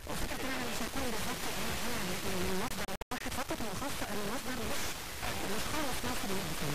وفكرة ان انا مش هكون بالظبط انا انا من مصدر واحد فقط وخاصة ان المصدر مش مش خالص مصري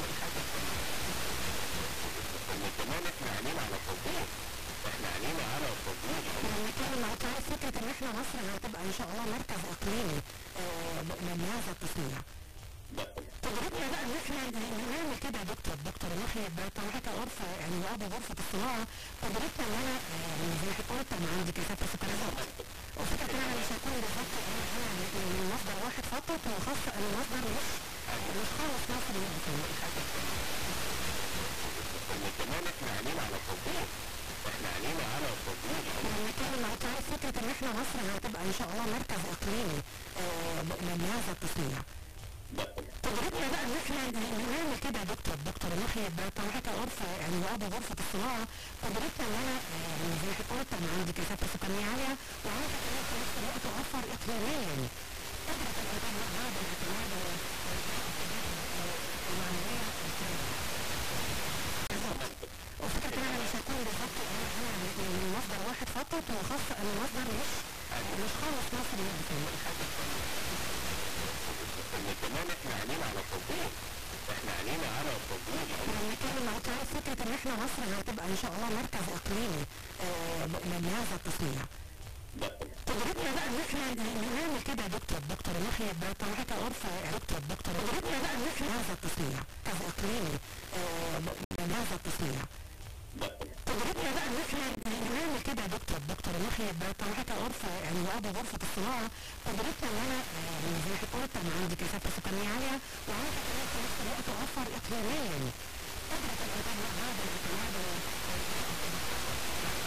ان كمان احنا علينا على تطبيق احنا علينا على تطبيق لما نتكلم مع تعرف فكرة ان احنا مصر هتبقى ان شاء الله مركز اقليمي آه، من هذا التصنيع ده قدرتنا بقى ان احنا ن- نعمل كده يا دكتور دكتور نحيي بطبيعة غرفة يعني وأبو غرفة الصناعة قدرتنا ان انا آه، يعني زي ما قلت انا عندي كثافة سكريات وفكرة ان انا مش هكون بالظبط انا انا من مصدر واحد فقط وخاصة ان المصدر مش مش خالص مصري ان كمان احنا علينا على تطبيق احنا علينا على تطبيق لما نتكلم مع تعرف فكرة ان احنا مصر هتبقى ان شاء الله مركز اقليمي آه، من هذا التصنيع ده قدرتنا بقى ان احنا ن- نعمل كده يا دكتور دكتور نحيي بطبيعة غرفة يعني وأبو غرفة الصناعة قدرتنا ان انا آه، يعني زي ما قلت انا عندي كثافة سكانية عالية وعايزة كمان في نفس الوقت اوفر اقليميا قدرة الانتاج مع هذا الاعتماد المعنوية وفكرة ان انا مش هكون بالظبط انا انا من مصدر واحد فقط وخاصة ان المصدر مش مش خالص مصري ان كمان احنا علينا على تطبيق احنا علينا على تطبيق لما نتكلم مع تعرف فكرة ان احنا مصر هتبقى ان شاء الله مركز اقليمي آه، من هذا التصنيع ده قدرتنا بقى ان احنا ن- نعمل كده يا دكتور دكتور نحيي بطبيعة غرفة يعني دكتور دكتور قدرتنا بقى ان احنا هذا التصنيع مركز اقليمي آه، من هذا التصنيع ده قدرتنا بقى ان احنا ن- نعمل كده يا دكتور دكتور نحيي بطبيعة غرفة يعني وأبو غرفة الصناعة قدرتنا ان انا آه، يعني زي ما قلت انا عندي كثافة سكانية عالية وعايزة كمان في نفس الوقت اوفر اقليميا قدرة الانتاج مع هذا الاعتماد